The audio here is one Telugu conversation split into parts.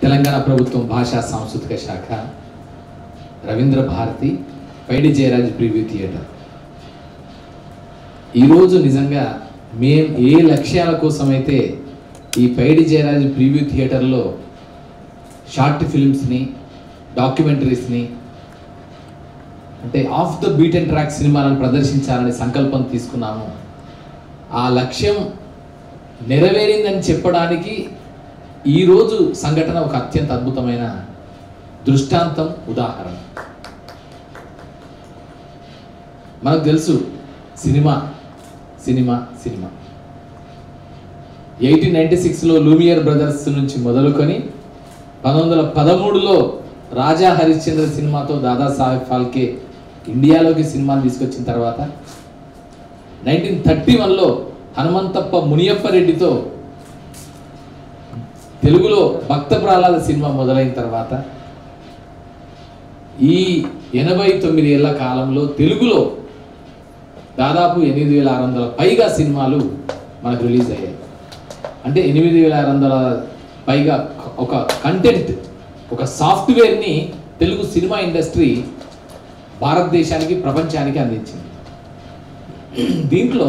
తెలంగాణ ప్రభుత్వం భాషా సాంస్కృతిక శాఖ రవీంద్ర భారతి పైడి జయరాజ్ ప్రివ్యూ థియేటర్ ఈరోజు నిజంగా మేం ఏ లక్ష్యాల కోసమైతే ఈ పైడి జయరాజ్ ప్రివ్యూ థియేటర్లో షార్ట్ ఫిల్మ్స్ని డాక్యుమెంటరీస్ని అంటే off the beat and track సినిమాలను ప్రదర్శించాలనే సంకల్పం తీసుకున్నాము ఆ లక్ష్యం నెరవేరిందని చెప్పడానికి ఈరోజు సంఘటన ఒక అత్యంత అద్భుతమైన దృష్టాంతం ఉదాహరణ మనకు తెలుసు cinema cinema cinema eighteen ninety సిక్స్లో లూమియర్ బ్రదర్స్ నుంచి మొదలుకొని పంతొమ్మిది వందల పదమూడులో రాజా హరిశ్చంద్ర సినిమాతో దాదాసాహెబ్ ఫాల్కే ఇండియాలోకి సినిమాని తీసుకొచ్చిన తర్వాత నైన్టీన్ థర్టీ వన్లో హనుమంతప్ప మునియప్ప రెడ్డితో తెలుగులో భక్త ప్రహ్లాద సినిమా మొదలైన తర్వాత ఈ ఎనభై తొమ్మిది ఏళ్ల కాలంలో తెలుగులో దాదాపు ఎనిమిది వేల ఆరు వందల పైగా సినిమాలు మనకు రిలీజ్ అయ్యాయి అంటే ఎనిమిది వేల ఆరు వందల పైగా ఒక కంటెంట్ ఒక సాఫ్ట్వేర్ని తెలుగు సినిమా ఇండస్ట్రీ భారతదేశానికి ప్రపంచానికి అందించింది దీంట్లో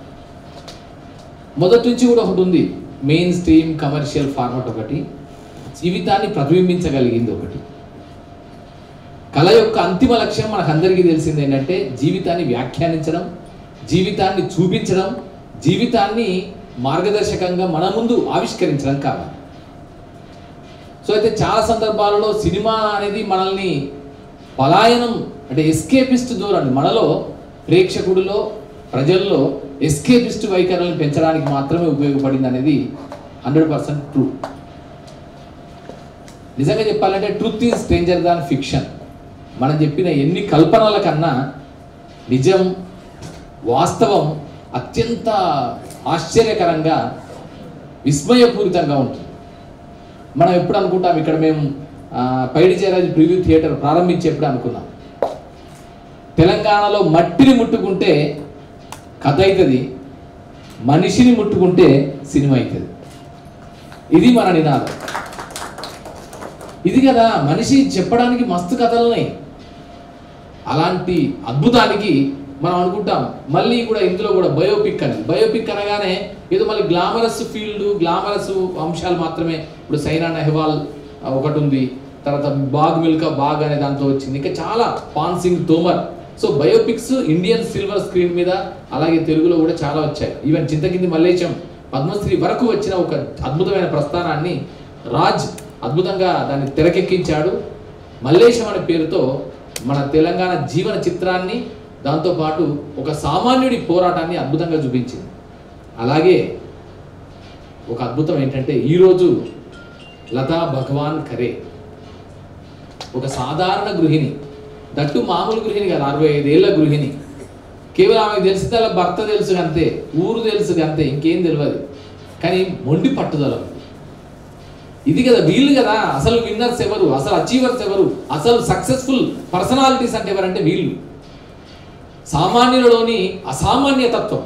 మొదటి నుంచి కూడా ఒకటి ఉంది మెయిన్ స్ట్రీమ్ కమర్షియల్ ఫార్మాట్ ఒకటి జీవితాన్ని ప్రతిబింబించగలిగింది ఒకటి కళ యొక్క అంతిమ లక్ష్యం మనకందరికీ తెలిసింది ఏంటంటే జీవితాన్ని వ్యాఖ్యానించడం జీవితాన్ని చూపించడం జీవితాన్ని మార్గదర్శకంగా మన ముందు ఆవిష్కరించడం కావాలి సో అయితే చాలా సందర్భాలలో సినిమా అనేది మనల్ని పలాయనం అంటే ఎస్కేపిస్ట్ ధోరణి మనలో ప్రేక్షకుడిలో ప్రజల్లో ఎస్కేపిస్ట్ వైఖరులను పెంచడానికి మాత్రమే ఉపయోగపడింది అనేది హండ్రెడ్ పర్సెంట్ ట్రూ నిజంగా చెప్పాలంటే truth is stranger than fiction మనం చెప్పిన ఎన్ని కల్పనల కన్నా నిజం వాస్తవం అత్యంత ఆశ్చర్యకరంగా విస్మయపూరితంగా ఉంటుంది మనం ఎప్పుడు అనుకుంటాం ఇక్కడ మేము ఆ, పైడి జయరాజు ప్రివ్యూ థియేటర్ ప్రారంభించేప్పుడు అనుకున్నాం తెలంగాణలో మట్టిని ముట్టుకుంటే కథ అవుతుంది మనిషిని ముట్టుకుంటే సినిమా అవుతుంది ఇది మన నినాదం ఇది కదా మనిషి చెప్పడానికి మస్తు కథలు ఉన్నాయి అలాంటి అద్భుతానికి మనం అనుకుంటాం మళ్ళీ కూడా ఇందులో కూడా బయోపిక్ అని బయోపిక్ అనగానే ఏదో మళ్ళీ గ్లామరస్ ఫీల్డ్ గ్లామరస్ అంశాలు మాత్రమే ఇప్పుడు సైనా నెహ్వాల్ ఆ, ఒకటి ఉంది తర్వాత బాగ్ మిల్కా బాగ్ అనే దాంతో వచ్చింది ఇంకా చాలా Paan Singh Tomar so biopics Indian silver screen మీద అలాగే తెలుగులో కూడా చాలా వచ్చాయి ఈవెన్ చింతకింది మల్లేశం పద్మశ్రీ వరకు వచ్చిన ఒక అద్భుతమైన ప్రస్థానాన్ని రాజ్ అద్భుతంగా దాన్ని తెరకెక్కించాడు మల్లేశం అనే పేరుతో మన తెలంగాణ జీవన చిత్రాన్ని దాంతోపాటు ఒక సామాన్యుడి పోరాటాన్ని అద్భుతంగా చూపించింది అలాగే ఒక అద్భుతం ఏంటంటే ఈరోజు లతా భగవాన్ ఖరే ఒక సాధారణ గృహిణి దట్టు మామూలు గృహిణి కాదు అరవై ఐదేళ్ల గృహిణి కేవలం ఆమెకు తెలిసింది అలా భర్త తెలుసు అంతే ఊరు తెలుసు అంతే ఇంకేం తెలియదు కానీ మొండి పట్టుదల ఉంది. ఇది కదా వీళ్ళు కదా అసలు విన్నర్స్ ఎవరు అసలు అచీవర్స్ ఎవరు అసలు సక్సెస్ఫుల్ పర్సనాలిటీస్ అంటే ఎవరంటే వీళ్ళు సామాన్యులలోని అసామాన్య తత్వం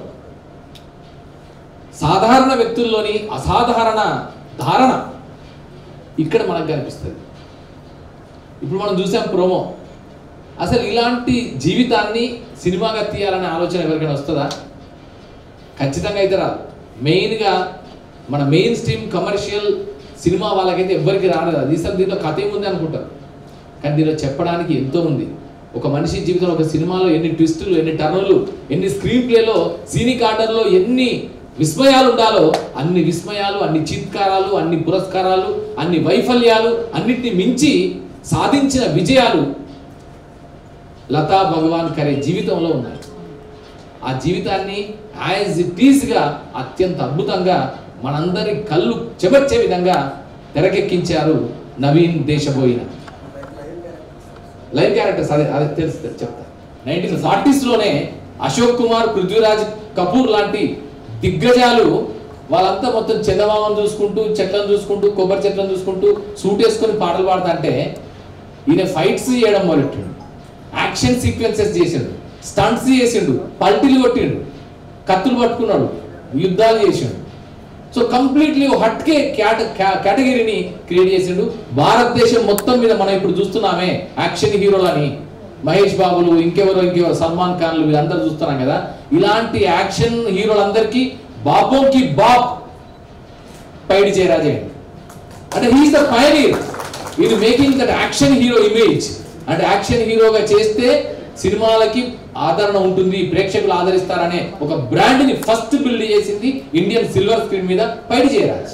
సాధారణ వ్యక్తుల్లోని అసాధారణ ధారణ ఇక్కడ మనకు కనిపిస్తుంది ఇప్పుడు మనం చూసాం ప్రోమో అసలు ఇలాంటి జీవితాన్ని సినిమాగా తీయాలనే ఆలోచన ఎవరికైనా వస్తుందా ఖచ్చితంగా అయితే రాదు మెయిన్గా మన మెయిన్ స్ట్రీమ్ కమర్షియల్ సినిమా వాళ్ళకైతే ఎవ్వరికి రాదు అది అసలు దీంట్లో కథ ఏముంది అనుకుంటారు కానీ దీనిలో చెప్పడానికి ఎంతో ఉంది ఒక మనిషి జీవితంలో ఒక సినిమాలో ఎన్ని ట్విస్టులు ఎన్ని టర్నులు ఎన్ని స్క్రీన్ ప్లేలో సీనిక్ ఆర్డర్లో ఎన్ని విస్మయాలు ఉండాలో అన్ని విస్మయాలు అన్ని చీత్కారాలు అన్ని పురస్కారాలు అన్ని వైఫల్యాలు అన్నిటిని మించి సాధించిన విజయాలు లతా భగవాన్ కరే జీవితంలో ఉన్నాయి ఆ జీవితాన్ని యాజ్ ఇట్ ఈస్గా అత్యంత అద్భుతంగా మనందరి కళ్ళు చెమర్చే విధంగా తెరకెక్కించారు నవీన్ దేశబోయిన లైవ్ క్యారెక్టర్స్ అదే అదే తెలుసు తెలుసు, చెప్తా నైన్టీన్ ఫార్టీస్లోనే అశోక్ కుమార్ పృథ్వీరాజ్ కపూర్ లాంటి దిగ్గజాలు వాళ్ళంతా మొత్తం చందమామను చూసుకుంటూ చెట్లను చూసుకుంటూ కొబ్బరి చెట్లను చూసుకుంటూ సూట్ వేసుకొని పాటలు పాడుతుంటే ఈయన ఫైట్స్ చేయడం మొదలెట్టిండు యాక్షన్ సీక్వెన్సెస్ చేసిండు స్టంట్స్ చేసిండు పల్టీలు కొట్టిండు కత్తులు పట్టుకున్నాడు యుద్ధాలు చేసిండు సో కంప్లీట్లీ హట్కే క్యాట కేటగిరీని క్రియేట్ చేసిండు భారతదేశం మొత్తం మీద మనం ఇప్పుడు చూస్తున్నామే యాక్షన్ హీరోలని మహేష్ బాబులు ఇంకెవరో ఇంకెవరో సల్మాన్ ఖాన్లు వీళ్ళందరూ చూస్తున్నాం కదా ఇలాంటి యాక్షన్ హీరోలందరికీ బాబోకి బాబ్ పైడి జయరాజే అంటే హీఈస్ ద పైనీర్ ఇది making that action hero image అంటే యాక్షన్ హీరోగా చేస్తే సినిమాలకి ఆదరణ ఉంటుంది ప్రేక్షకులు ఆదరిస్తారనే ఒక బ్రాండ్ ని ఫస్ట్ బిల్డ్ చేసింది ఇండియన్ సిల్వర్ స్క్రీన్ మీద పైడి జయరాజ్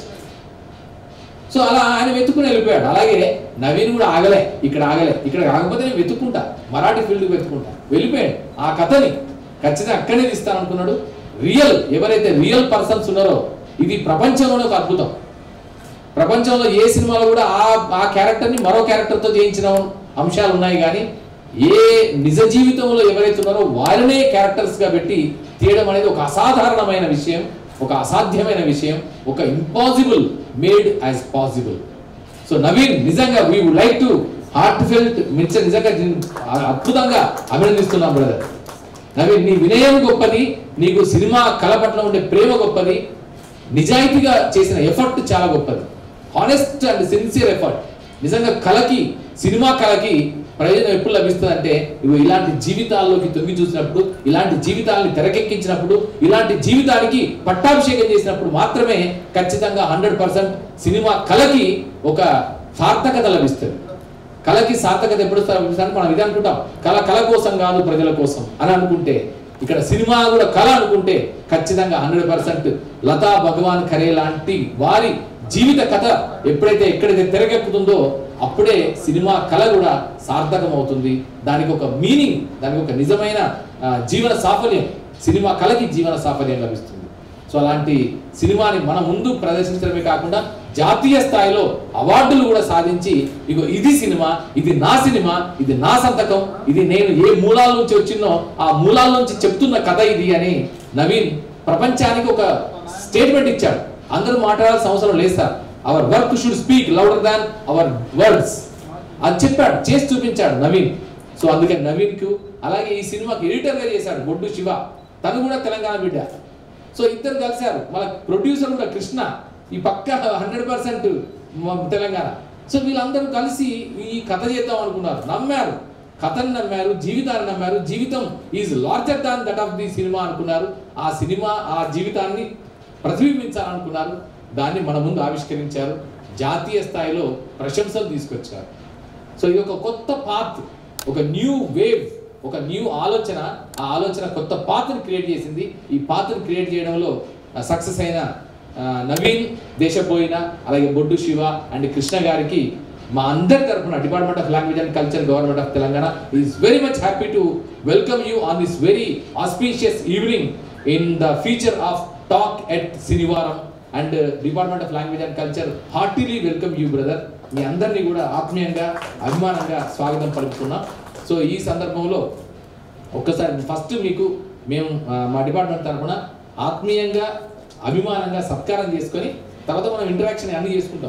సో అలా ఆయన వెతుకుని వెళ్ళిపోయాడు అలాగే నవీన్ కూడా ఆగలే ఇక్కడ ఆగలే ఇక్కడ ఆగకపోతే నేను వెతుక్కుంటా మరాఠీ ఫీల్డ్కి వెతుక్కుంటా వెళ్ళిపోయాడు ఆ కథని ఖచ్చితంగా అక్కడే తీస్తాను అనుకున్నాడు రియల్ ఎవరైతే రియల్ పర్సన్స్ ఉన్నారో ఇది ప్రపంచంలోనే ఒక అద్భుతం ప్రపంచంలో ఏ సినిమాలో కూడా ఆ ఆ క్యారెక్టర్ని మరో క్యారెక్టర్తో చేయించిన అంశాలు ఉన్నాయి కానీ ఏ నిజ జీవితంలో ఎవరైతే ఉన్నారో వారినే క్యారెక్టర్స్ గా పెట్టి తీయడం అనేది ఒక అసాధారణమైన విషయం ఒక అసాధ్యమైన విషయం ఒక impossible made as possible so Naveen నిజంగా we would like to heartfelt మించ నిజంగా దీన్ని అద్భుతంగా అభినందిస్తున్నాం బ్రదర్ నవీన్ నీ వినయం గొప్పది నీకు సినిమా కళ పట్ల ఉండే ప్రేమ గొప్పది నిజాయితీగా చేసిన ఎఫర్ట్ చాలా గొప్పది హానెస్ట్ అండ్ సిన్సియర్ ఎఫర్ట్ నిజంగా కళకి సినిమా కళకి ప్రయోజనం ఎప్పుడు లభిస్తుందంటే ఇవి ఇలాంటి జీవితాల్లోకి తొంగి చూసినప్పుడు ఇలాంటి జీవితాలని తెరకెక్కించినప్పుడు ఇలాంటి జీవితానికి పట్టాభిషేకం చేసినప్పుడు మాత్రమే ఖచ్చితంగా హండ్రెడ్ పర్సెంట్ సినిమా కళకి ఒక సార్థకత లభిస్తుంది కళకి సార్థకత ఎప్పుడు లభిస్తుంది మనం ఇది అనుకుంటాం కళ కళ కోసం కాదు ప్రజల కోసం అని అనుకుంటే ఇక్కడ సినిమా కూడా కళ అనుకుంటే ఖచ్చితంగా హండ్రెడ్ పర్సెంట్ లతా భగవాన్ ఖరే లాంటి వారి జీవిత కథ ఎప్పుడైతే ఎక్కడైతే తెరకెక్కుతుందో అప్పుడే సినిమా కళ కూడా సార్థకం అవుతుంది దానికి ఒక మీనింగ్ దానికి ఒక నిజమైన ఆ, జీవన సాఫల్యం సినిమా కళకి జీవన సాఫల్యం లభిస్తుంది సో అలాంటి సినిమాని మన ముందు ప్రదర్శించడమే కాకుండా జాతీయ స్థాయిలో అవార్డులు కూడా సాధించి ఇగో ఇది సినిమా ఇది నా సినిమా ఇది నా సంతకం ఇది నేను ఏ మూలాల నుంచి వచ్చిందో ఆ మూలాల నుంచి చెప్తున్న కథ ఇది అని నవీన్ ప్రపంచానికి ఒక స్టేట్మెంట్ ఇచ్చాడు అందరూ మాట్లాడాల్సిన అవసరం లేదు sir our work should speak louder than our words అది చెప్పాడు చేసి చూపించాడు నవీన్ సో అందుకే నవీన్ కు అలాగే ఈ సినిమాకి ఎడిటర్ గా చేశాడు బొడ్డు శివ తను కూడా తెలంగాణ బిడ్డ సో ఇద్దరు కలిశారు మన ప్రొడ్యూసర్ కూడా కృష్ణ ఈ పక్క హండ్రెడ్ పర్సెంట్ తెలంగాణ సో వీళ్ళందరూ కలిసి ఈ కథ చేద్దాం అనుకున్నారు నమ్మారు కథను నమ్మారు జీవితాన్ని నమ్మారు జీవితం is larger than that of the cinema అనుకున్నారు ఆ సినిమా ఆ జీవితాన్ని ప్రతిబింబించాలనుకున్నారు దాన్ని మన ముందు ఆవిష్కరించారు జాతీయ స్థాయిలో ప్రశంసలు తీసుకొచ్చారు సో ఇది ఒక కొత్త పాత్ ఒక న్యూ వేవ్ ఒక న్యూ ఆలోచన ఆ ఆలోచన కొత్త పాత్రని క్రియేట్ చేసింది ఈ పాత్రని క్రియేట్ చేయడంలో సక్సెస్ అయిన ఆ, నవీన్ దేశపోయిన అలాగే బొడ్డు శివ అండ్ కృష్ణ గారికి మా అందరి తరఫున department of language and culture government of Telangana is very much happy to welcome you on this very auspicious evening in the feature of talk at శనివారం and department of language and culture heartily welcome you brother మీ అందరినీ కూడా ఆత్మీయంగా అభిమానంగా స్వాగతం పలుకుతున్నాం సో ఈ సందర్భంలో ఒక్కసారి ఫస్ట్ మీకు మేము ఆ, మా డిపార్ట్మెంట్ తరఫున ఆత్మీయంగా అభిమానంగా సత్కారం చేసుకొని తర్వాత మనం ఇంటరాక్షన్ అన్ని చేసుకుంటాం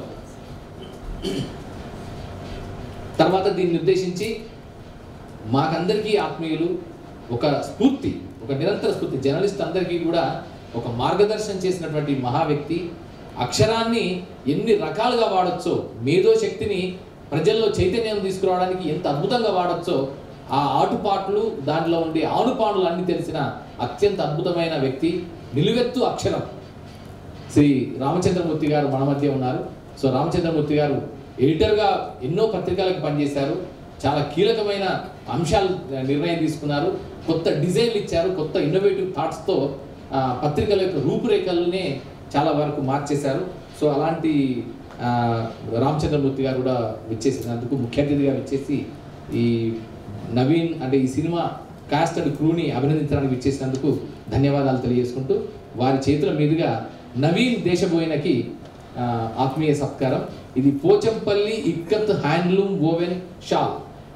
తర్వాత దీన్ని ఉద్దేశించి మాకందరికీ ఆత్మీయులు ఒక స్ఫూర్తి ఒక నిరంతర స్ఫూర్తి జర్నలిస్ట్ అందరికీ కూడా ఒక మార్గదర్శనం చేసినటువంటి మహా వ్యక్తి అక్షరాన్ని ఎన్ని రకాలుగా వాడొచ్చో మేధో శక్తిని ప్రజల్లో చైతన్యం తీసుకురావడానికి ఎంత అద్భుతంగా వాడొచ్చో ఆ ఆటుపాట్లు దాంట్లో ఉండే ఆనుపానులు అన్ని తెలిసిన అత్యంత అద్భుతమైన వ్యక్తి నిలువెత్తు అక్షరం శ్రీ రామచంద్రమూర్తి గారు మన మధ్య ఉన్నారు సో రామచంద్రమూర్తి గారు ఎడిటర్గా ఎన్నో పత్రికలకు పనిచేశారు చాలా కీలకమైన అంశాలు నిర్ణయం తీసుకున్నారు కొత్త డిజైన్లు ఇచ్చారు కొత్త ఇన్నోవేటివ్ థాట్స్తో పత్రికల యొక్క రూపురేఖలనే చాలా వరకు మార్చేశారు సో అలాంటి ఆ, రామచంద్రమూర్తి గారు కూడా విచ్చేసినందుకు ముఖ్య అతిథిగా విచ్చేసి ఈ నవీన్ అంటే ఈ సినిమా కాస్ట్ అండ్ క్రూని అభినందించడానికి విచ్చేసినందుకు ధన్యవాదాలు తెలియజేసుకుంటూ వారి చేతుల మీదుగా నవీన్ దేశబోయినకి ఆ, ఆత్మీయ సత్కారం ఇది Pochampally Ikkat handloom woven shawl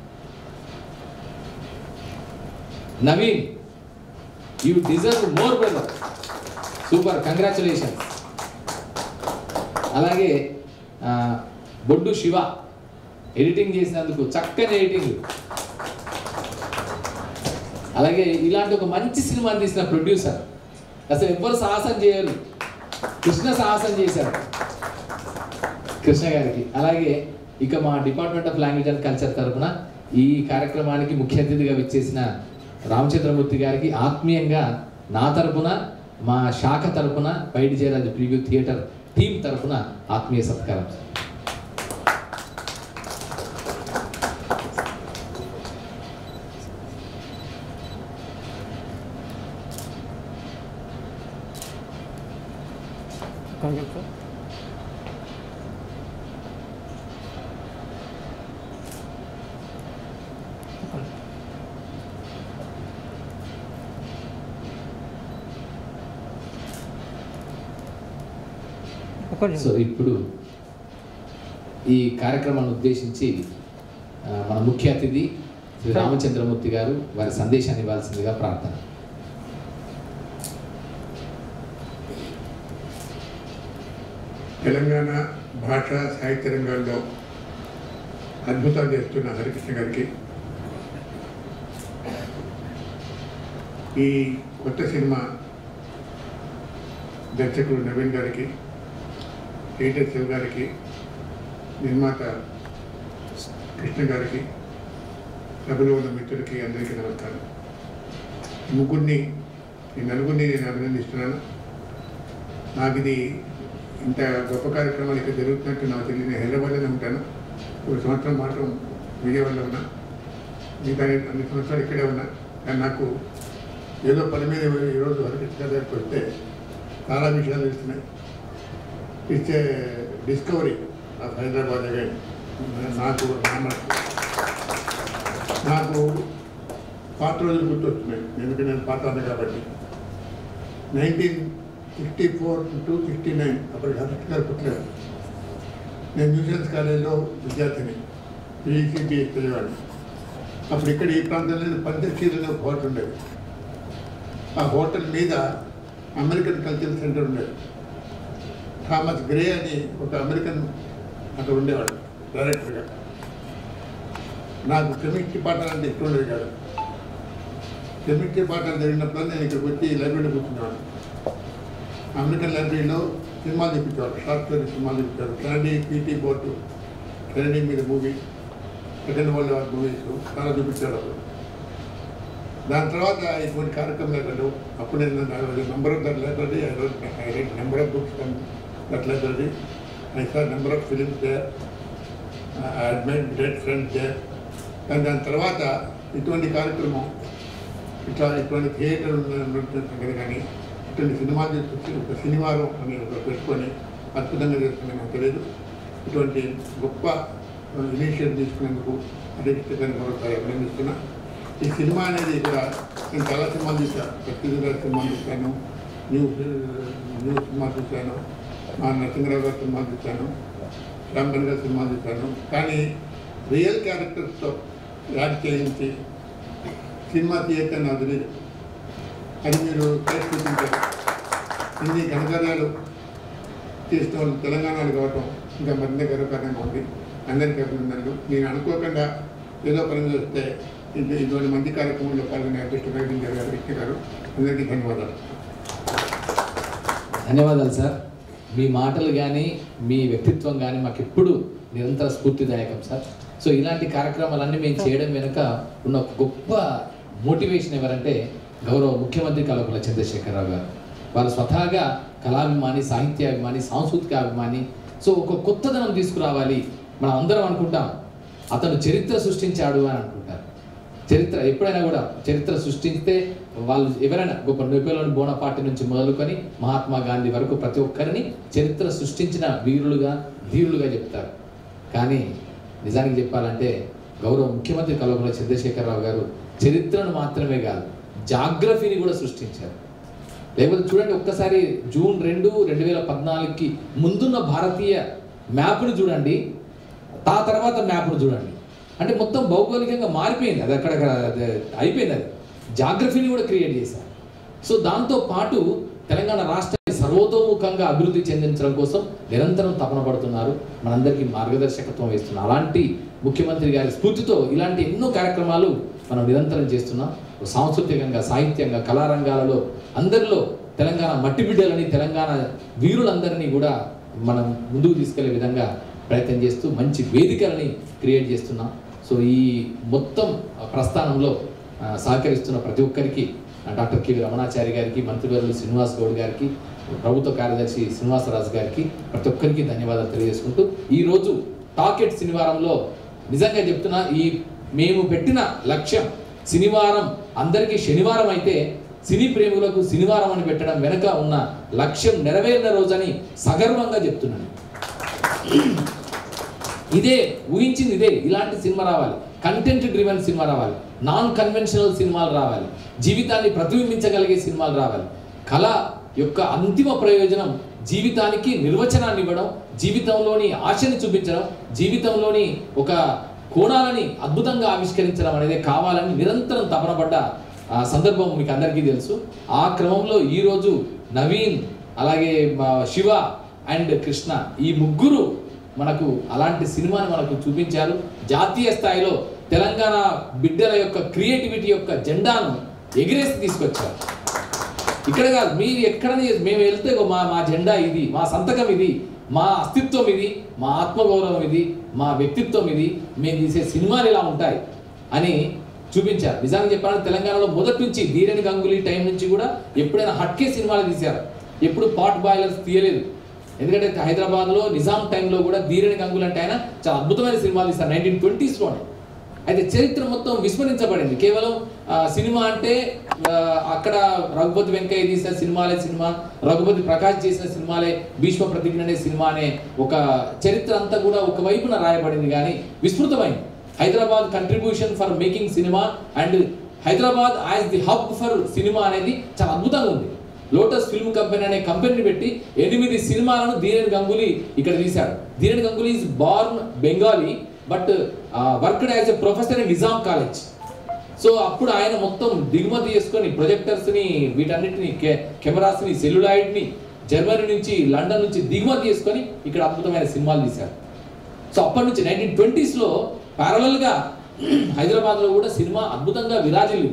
Naveen you deserve more brother super congratulation అలాగే ఆ, బొడ్డు శివ ఎడిటింగ్ చేసినందుకు చక్కని ఎడిటింగ్ అలాగే ఇలాంటి ఒక మంచి సినిమాని తీసిన ప్రొడ్యూసర్ అసలు ఎవ్వరు సాహసం చేయరు కృష్ణ సాహసం చేశారు కృష్ణ గారికి అలాగే ఇక మా department of language and culture తరపున ఈ కార్యక్రమానికి ముఖ్య అతిథిగా విచ్చేసిన రామచంద్రమూర్తి గారికి ఆత్మీయంగా నా తరపున మా శాఖ తరపున బయట జయరాజు ప్రివ్యూ థియేటర్ టీం తరపున ఆత్మీయ సత్కారం కొంచెం సార్ ఒక్క సో ఇప్పుడు ఈ కార్యక్రమాన్ని ఉద్దేశించి ఆ, మన ముఖ్య అతిథి శ్రీ రామచంద్రమూర్తి గారు వారి సందేశాన్ని ఇవ్వాల్సిందిగా ప్రార్థన తెలంగాణ భాష సాహిత్య రంగాల్లో అద్భుతాలు చేస్తున్న హరికృష్ణ గారికి ఈ కొత్త సినిమా దర్శకుడు నవీన్ గారికి ఎడిటర్ శివ్ గారికి నిర్మాత కృష్ణ గారికి సభలో ఉన్న మిత్రులకి అందరికీ నమస్కారం ఈ ముగ్గురిని ఈ నలుగురిని నేను అభినందిస్తున్నాను నాకు ఇది ఇంత గొప్ప కార్యక్రమాలు ఇక్కడ జరుగుతున్నట్టు నాకు తెలియదు నేను హైదరాబాద్లోనే ఉంటాను ఒక సంవత్సరం మాత్రం విజయవాడలో ఉన్నా మిగతా అన్ని సంవత్సరాలు ఇక్కడే ఉన్నా కానీ నాకు ఏదో పని మీద ఈరోజు హరికృష్ణ దగ్గరికి వస్తే చాలా విషయాలు తెలుస్తున్నాయి it's a discovery of Hyderabad again నాకు నా మనసు. నాకు పాత రోజులు గుర్తొస్తున్నాయి ఎందుకంటే నేను పాత అన్న కాబట్టి nineteen sixty four to sixty nine అప్పటికి హరికృష్ణ గారు పుట్టలేదు నేను న్యూసెన్స్ కాలేజీలో విద్యార్థిని పీఈసీబీ చదివాడు అప్పుడు ఇక్కడ ఈ ప్రాంతంలో పంచశీలలో ఒక హోటల్ ఉండేది ఆ హోటల్ మీద అమెరికన్ కల్చరల్ సెంటర్ ఉండేది థామస్ గ్రే అని ఒక అమెరికన్ అక్కడ ఉండేవాడు డైరెక్టర్గా నాకు కెమిస్ట్రీ పాఠాలు అంటే ఇష్టం ఉండేది కాదు కెమిస్ట్రీ పాఠాలు జరిగినప్పుడు నేను ఇక్కడికి వచ్చి లైబ్రరీలో కూర్చున్నాను అమెరికన్ లైబ్రరీలో సినిమాలు చూపించేవారు షార్ట్ స్టోరీ సినిమాలు చూపించారు కెనడీ పీటీ బోర్డు కెనడీ మీద movie second world war movies చాలా చూపించారు అప్పుడు దాని తర్వాత ఇటువంటి కార్యక్రమాలు అప్పుడు నేను number of that library I wrote I read number of books from that library I saw number of films there I made great friends there కానీ దాని తర్వాత ఇటువంటి కార్యక్రమం ఇట్లా ఇటువంటి థియేటర్ దగ్గర కానీ ఇటువంటి సినిమాలు తీసుకొచ్చి ఒక శనివారం అని ఒక పెట్టుకొని అద్భుతంగా చేస్తుంది నాకు తెలియదు ఇటువంటి గొప్ప ఇనిషియేటివ్ తీసుకునేందుకు అదే గారిని మరొకసారి అభినందిస్తున్నా ఈ సినిమా అనేది కూడా నేను చాలా సినిమాలు చూశాను ప్రత్యేక గారి సినిమాలు చూశాను న్యూ న్యూ సినిమా చూశాను మా నరసింహరావు గారి సినిమాలు చూశాను రాంబన్ గారి సినిమాలు చూశాను కానీ రియల్ క్యారెక్టర్స్తో యాక్ట్ చేయించి సినిమా థియేటర్ నాకు తెలియదు అది మీరు చేసి చూపించారు ఇన్ని ఘనకార్యాలు చేసిన వాళ్ళు తెలంగాణలో కావటం ఇంకా మరింత గర్వకారణంగా ఉంది అందరికీ అభినందనలు నేను అనుకోకుండా ఏదో పని మీద వస్తే ఇది ఇటువంటి మంచి కార్యక్రమంలో పాల్గొనే అదృష్టం కలిగించారు గారు వ్యక్తి గారు అందరికీ ధన్యవాదాలు ధన్యవాదాలు సార్ మీ మాటలు కానీ మీ వ్యక్తిత్వం కానీ మాకు ఎప్పుడు నిరంతర స్ఫూర్తిదాయకం సార్ సో ఇలాంటి కార్యక్రమాలన్నీ మేము చేయడం వెనుక ఉన్న ఒక గొప్ప మోటివేషన్ ఎవరంటే గౌరవ ముఖ్యమంత్రి కల్వకుల చంద్రశేఖరరావు గారు వారు స్వతహాగా కళాభిమాని సాహిత్యాభిమాని సాంస్కృతిక అభిమాని సో ఒక కొత్తదనం తీసుకురావాలి మనం అందరం అనుకుంటాం అతను చరిత్ర సృష్టించాడు అని అనుకుంటారు చరిత్ర ఎప్పుడైనా కూడా చరిత్ర సృష్టిస్తే వాళ్ళు ఎవరైనా గొప్ప నెపోలియన్ బోనపాటి నుంచి మొదలుకొని మహాత్మా గాంధీ వరకు ప్రతి ఒక్కరిని చరిత్ర సృష్టించిన వీరులుగా ధీరులుగా చెప్తారు కానీ నిజానికి చెప్పాలంటే గౌరవ ముఖ్యమంత్రి కల్వకుల చంద్రశేఖరరావు గారు చరిత్రను మాత్రమే కాదు జాగ్రఫీని కూడా సృష్టించారు లేకపోతే చూడండి ఒక్కసారి జూన్ రెండు రెండు వేల పద్నాలుగుకి ముందున్న భారతీయ మ్యాప్ను చూడండి ఆ తర్వాత మ్యాప్ను చూడండి అంటే మొత్తం భౌగోళికంగా మారిపోయింది అది అక్కడ అది అయిపోయింది అది జాగ్రఫీని కూడా క్రియేట్ చేశారు సో దాంతో పాటు తెలంగాణ రాష్ట్రాన్ని సర్వతోముఖంగా అభివృద్ధి చెందించడం కోసం నిరంతరం తపన పడుతున్నారు మనందరికీ మార్గదర్శకత్వం వేస్తున్నారు అలాంటి ముఖ్యమంత్రి గారి స్ఫూర్తితో ఇలాంటి ఎన్నో కార్యక్రమాలు మనం నిరంతరం చేస్తున్నాం సాంస్కృతికంగా సాహిత్యంగా కళారంగాలలో అందరిలో తెలంగాణ మట్టి బిడ్డలని తెలంగాణ వీరులందరినీ కూడా మనం ముందుకు తీసుకెళ్లే విధంగా ప్రయత్నం చేస్తూ మంచి వేదికలని క్రియేట్ చేస్తున్నాం సో ఈ మొత్తం ప్రస్థానంలో ఆ, సహకరిస్తున్న ప్రతి ఒక్కరికి ఆ, డాక్టర్ కెవి రమణాచారి గారికి మంత్రివర్యులు శ్రీనివాస్ గౌడ్ గారికి ప్రభుత్వ కార్యదర్శి శ్రీనివాసరాజు గారికి ప్రతి ఒక్కరికి ధన్యవాదాలు తెలియజేసుకుంటూ ఈరోజు టాకెట్ శనివారంలో నిజంగా చెప్తున్నా ఈ మేము పెట్టిన లక్ష్యం శనివారం అందరికీ శనివారం అయితే సినీ ప్రేమికులకు శనివారం అని పెట్టడం వెనుక ఉన్న లక్ష్యం నెరవేరిన రోజని సగర్వంగా చెప్తున్నాను ఇదే ఊహించింది ఇదే ఇలాంటి సినిమా రావాలి కంటెంట్ డ్రివెన్ సినిమా రావాలి నాన్ కన్వెన్షనల్ సినిమాలు రావాలి జీవితాన్ని ప్రతిబింబించగలిగే సినిమాలు రావాలి కళ యొక్క అంతిమ ప్రయోజనం జీవితానికి నిర్వచనాన్ని ఇవ్వడం జీవితంలోని ఆశని చూపించడం జీవితంలోని ఒక కోణాలని అద్భుతంగా ఆవిష్కరించడం అనేది కావాలని నిరంతరం తపనపడ్డ ఆ సందర్భం మీకు అందరికీ తెలుసు ఆ క్రమంలో ఈరోజు నవీన్ అలాగే మా శివ అండ్ కృష్ణ ఈ ముగ్గురు మనకు అలాంటి సినిమాని మనకు చూపించారు జాతీయ స్థాయిలో తెలంగాణ బిడ్డల యొక్క క్రియేటివిటీ యొక్క జెండాను ఎగిరేసి తీసుకొచ్చారు ఇక్కడ కాదు మీరు ఎక్కడ మేము వెళ్తే ఇగో మా మా జెండా ఇది మా సంతకం ఇది మా అస్తిత్వం ఇది మా ఆత్మగౌరవం ఇది మా వ్యక్తిత్వం ఇది మేము తీసే సినిమాలు ఇలా ఉంటాయి అని చూపించారు నిజానికి చెప్పాలంటే తెలంగాణలో మొదటి నుంచి ధీరని గంగులీ టైం నుంచి కూడా ఎప్పుడైనా హట్కే సినిమాలు తీశారు ఎప్పుడు పాట్ బాయిలర్స్ తీయలేదు ఎందుకంటే హైదరాబాద్లో నిజాం టైంలో కూడా ధీరని గంగులు అంటే ఆయన చాలా అద్భుతమైన సినిమాలు తీస్తారు నైన్టీన్ ట్వంటీస్లోనే అయితే చరిత్ర మొత్తం విస్మరించబడింది కేవలం ఆ, సినిమా అంటే ఆ, అక్కడ రఘుపతి వెంకయ్య తీసిన సినిమాలే సినిమా రఘుపతి ప్రకాష్ చేసిన సినిమాలే భీష్మ ప్రతిజ్ఞ అనే సినిమా అనే ఒక చరిత్ర అంతా కూడా ఒక వైపున రాయబడింది కానీ విస్మృతమైంది Hyderabad contribution for making cinema and Hyderabad as the hub for cinema అనేది చాలా అద్భుతంగా ఉంది లోటస్ ఫిల్మ్ కంపెనీ అనే కంపెనీని పెట్టి ఎనిమిది సినిమాలను ధీరన్ గంగూలీ ఇక్కడ తీశాడు Dhiren Ganguly is born Bengali but worked as a professor in Nizam college so అప్పుడు ఆయన మొత్తం దిగుమతి చేసుకొని ప్రొజెక్టర్స్ని వీటన్నిటిని కెమెరాస్ని సెల్యులాయిడ్ని జర్మనీ నుంచి లండన్ నుంచి దిగుమతి చేసుకొని ఇక్కడ అద్భుతమైన సినిమాలు తీశారు సో అప్పటి నుంచి నైన్టీన్ ట్వంటీస్లో ప్యారలల్గా హైదరాబాద్లో కూడా సినిమా అద్భుతంగా విరాజిల్లింది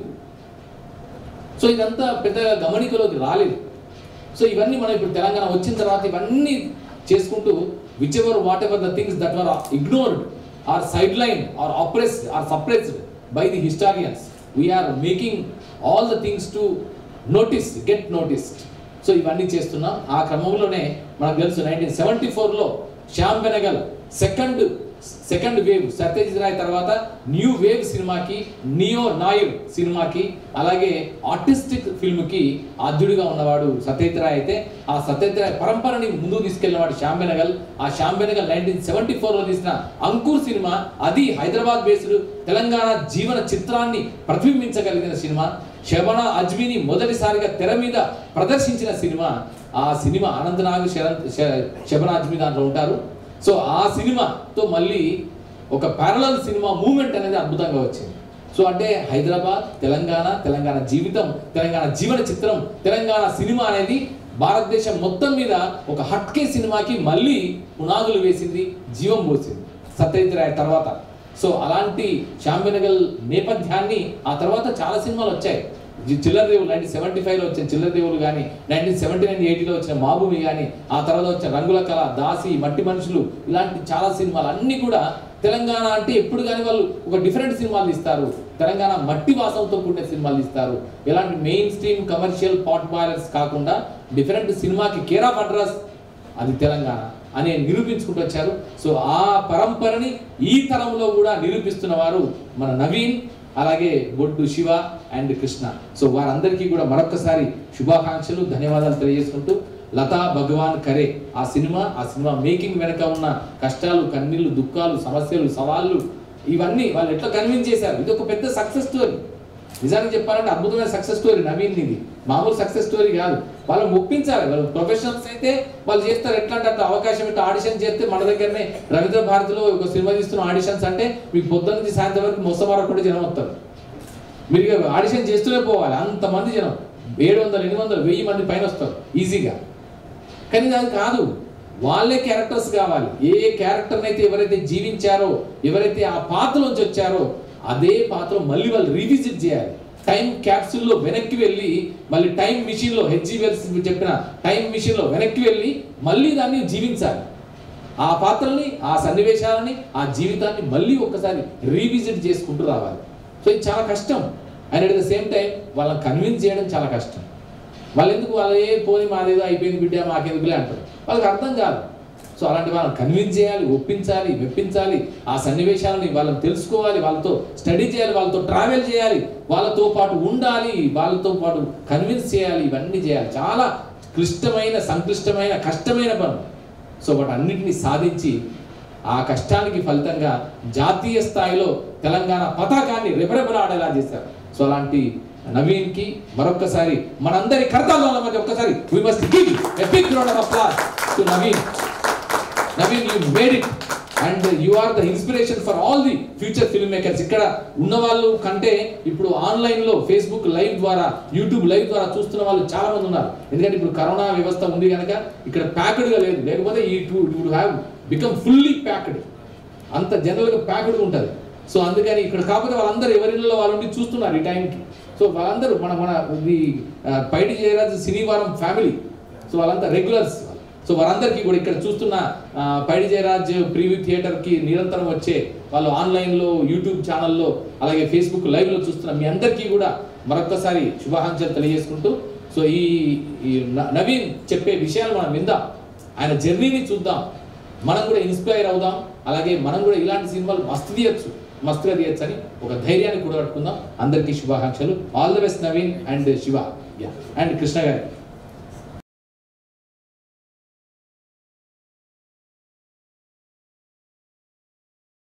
సో ఇదంతా పెద్దగా గమనికలోకి రాలేదు సో ఇవన్నీ మనం ఇప్పుడు తెలంగాణ వచ్చిన తర్వాత ఇవన్నీ చేసుకుంటూ whichever whatever the things that were ignored or sideline or oppressed or suppressed by the historians we're making all the things to notice get noticed so ఇవన్నీ చేస్తున్నాం ఆ క్రమంలోనే మనకు తెలుసు నైన్టీన్ సెవెంటీ ఫోర్లో Shyam Benegal second second wave Satyajit Ray తర్వాత న్యూ వేవ్ సినిమాకి నియో నాయుడు సినిమాకి అలాగే ఆర్టిస్టిక్ ఫిల్మ్కి ఆద్యుడిగా ఉన్నవాడు సత్యజిత్ రాయ్ అయితే ఆ సత్యజిత్ రాయ్ పరంపరని ముందుకు తీసుకెళ్ళినవాడు శ్యామ్ బెనగల్ ఆ శ్యామ్ బెనగల్ నైన్టీన్ సెవెంటీ ఫోర్లో తీసిన అంకుర్ సినిమా అది హైదరాబాద్ బేస్డ్ తెలంగాణ జీవన చిత్రాన్ని ప్రతిబింబించగలిగిన సినిమా శబన అజ్మీని మొదటిసారిగా తెర మీద ప్రదర్శించిన సినిమా ఆ సినిమా అనంతనాగ్ శరణ్ శబన అజ్మీ దాంట్లో ఉంటారు సో ఆ సినిమాతో మళ్ళీ ఒక ప్యారలల్ సినిమా మూమెంట్ అనేది అద్భుతంగా వచ్చింది సో అంటే హైదరాబాద్ తెలంగాణ తెలంగాణ జీవితం తెలంగాణ జీవన చిత్రం తెలంగాణ సినిమా అనేది భారతదేశం మొత్తం మీద ఒక హట్కే సినిమాకి మళ్ళీ పునాదులు వేసింది జీవం పోసింది సత్యజిత్ రాయ్ తర్వాత సో అలాంటి శాంబెనగల్ నేపథ్యాన్ని ఆ తర్వాత చాలా సినిమాలు వచ్చాయి జి- చిల్లర దేవులు నైన్టీన్ సెవెంటీ ఫైవ్లో వచ్చిన చిల్లర దేవులు కానీ నైన్టీన్ సెవెంటీ నైన్ ఎయిటీలో వచ్చిన మాభూమి కానీ ఆ తర్వాత వచ్చిన రంగుల కళ దాసి మట్టి మనుషులు ఇలాంటి చాలా సినిమాలు అన్నీ కూడా తెలంగాణ అంటే ఎప్పుడు కానీ వాళ్ళు ఒక డిఫరెంట్ సినిమాలు ఇస్తారు తెలంగాణ మట్టి వాసనతో కూడిన సినిమాలు ఇస్తారు ఎలాంటి mainstream commercial potboilers కాకుండా డిఫరెంట్ సినిమాకి కేర్ ఆఫ్ అడ్రస్ అది తెలంగాణ అని నిరూపించుకుంటూ వచ్చారు సో ఆ పరంపరని ఈ తరంలో కూడా నిరూపిస్తున్న వారు మన నవీన్ అలాగే బొడ్డు శివ అండ్ కృష్ణ సో వారందరికీ కూడా మరొకసారి శుభాకాంక్షలు ధన్యవాదాలు తెలియజేసుకుంటూ లతా భగవాన్ కరే ఆ సినిమా ఆ సినిమా మేకింగ్ వెనక ఉన్న కష్టాలు కన్నీళ్లు దుఃఖాలు సమస్యలు సవాళ్ళు ఇవన్నీ వాళ్ళు ఎట్లా కన్విన్స్ చేశారు ఇది ఒక పెద్ద సక్సెస్ స్టోరీ నిజానికి చెప్పాలంటే అద్భుతమైన సక్సెస్ స్టోరీ నవీన్ ఇది మామూలు సక్సెస్ స్టోరీ కాదు వాళ్ళని ఒప్పించాలి వాళ్ళు ప్రొఫెషనల్స్ అయితే వాళ్ళు చేస్తారు ఎట్లా అంటే అట్లా అవకాశం ఇట్లా ఆడిషన్ చేస్తే మన దగ్గరనే రవీంద్ర భారతిలో ఒక సినిమా తీస్తున్న ఆడిషన్స్ అంటే మీకు పొద్దున్న నుంచి సాయంత్రం వరకు మొస్తమార కూడా జనం వస్తారు మీరు ఇక ఆడిషన్ చేస్తూనే పోవాలి అంతమంది జనం ఏడు వందలు ఎనిమిది వందలు వెయ్యి మంది పైన వస్తారు ఈజీగా కానీ అది కాదు వాళ్ళే క్యారెక్టర్స్ కావాలి ఏ క్యారెక్టర్ని అయితే ఎవరైతే జీవించారో ఎవరైతే ఆ పాత్రలోంచి వచ్చారో అదే పాత్ర మళ్ళీ వాళ్ళు రీవిజిట్ చేయాలి టైం క్యాప్సూల్లో వెనక్కి వెళ్ళి మళ్ళీ టైం మిషన్లో హెచ్జి వెల్స్ చెప్పిన టైం మిషన్లో వెనక్కి వెళ్ళి మళ్ళీ దాన్ని జీవించాలి ఆ పాత్రల్ని ఆ సన్నివేశాలని ఆ జీవితాన్ని మళ్ళీ ఒక్కసారి రీవిజిట్ చేసుకుంటూ రావాలి సో ఇది చాలా కష్టం and at the same time వాళ్ళని కన్విన్స్ చేయడం చాలా కష్టం వాళ్ళు ఎందుకు వాళ్ళే పోని మాదేదో అయిపోయింది బిడ్డ మాకెందుకులే అంటారు వాళ్ళకి అర్థం కాదు సో అలాంటి వాళ్ళని కన్విన్స్ చేయాలి ఒప్పించాలి మెప్పించాలి ఆ సన్నివేశాలని వాళ్ళని తెలుసుకోవాలి వాళ్ళతో స్టడీ చేయాలి వాళ్ళతో ట్రావెల్ చేయాలి వాళ్ళతో పాటు ఉండాలి వాళ్ళతో పాటు కన్విన్స్ చేయాలి ఇవన్నీ చేయాలి చాలా క్లిష్టమైన సంక్లిష్టమైన కష్టమైన పనులు సో వాటన్నిటిని సాధించి ఆ కష్టానికి ఫలితంగా జాతీయ స్థాయిలో తెలంగాణ పతాకాన్ని రెపరెపలాడేలా చేశారు సో అలాంటి నవీన్కి మరొక్కసారి మనందరి కర్తవ్యాల మధ్య ఒక్కసారి we must give a big round of applause to Naveen Naveen you made it and you are the inspiration for all the future filmmakers ఇక్కడ ఉన్న వాళ్ళు కంటే ఇప్పుడు ఆన్లైన్ లో ఫేస్బుక్ లైవ్ ద్వారా యూట్యూబ్ లైవ్ ద్వారా చూస్తున్న వాళ్ళు చాలా మంది ఉన్నారు ఎందుకంటే ఇప్పుడు కరోనా వ్యవస్థ ఉంది కనుక ఇక్కడ ప్యాక్డ్ గా లేదు లేకపోతే ఈ two would have become fully packed అంత జనరల్ గా ప్యాక్డ్ ఉంటుంది సో అందుకని ఇక్కడ కాకపోతే వాళ్ళందరూ ఎవరిలో వాళ్ళు ఉండి చూస్తున్నారు ఈ టైంకి సో వాళ్ళందరూ మన మన ఇది ఆ, పైడి జయరాజు సినీవారం ఫ్యామిలీ సో వాళ్ళంతా రెగ్యులర్స్ సో వారందరికీ కూడా ఇక్కడ చూస్తున్న ఆ, పైడి జయరాజ్ ప్రీవ్యూ థియేటర్కి నిరంతరం వచ్చే వాళ్ళు ఆన్లైన్లో యూట్యూబ్ ఛానల్లో అలాగే ఫేస్బుక్ లైవ్లో చూస్తున్న మీ అందరికీ కూడా మరొక్కసారి శుభాకాంక్షలు తెలియజేసుకుంటూ సో ఈ ఈ న- నవీన్ చెప్పే విషయాలు మనం విందాం ఆయన జర్నీని చూద్దాం మనం కూడా ఇన్స్పైర్ అవుదాం అలాగే మనం కూడా ఇలాంటి సినిమాలు మస్తు తీయచ్చు మస్తుగా తీయచ్చు అని ఒక ధైర్యాన్ని కూడా కట్టుకుందాం అందరికీ శుభాకాంక్షలు all the best Naveen and Shiva and Krishna గారి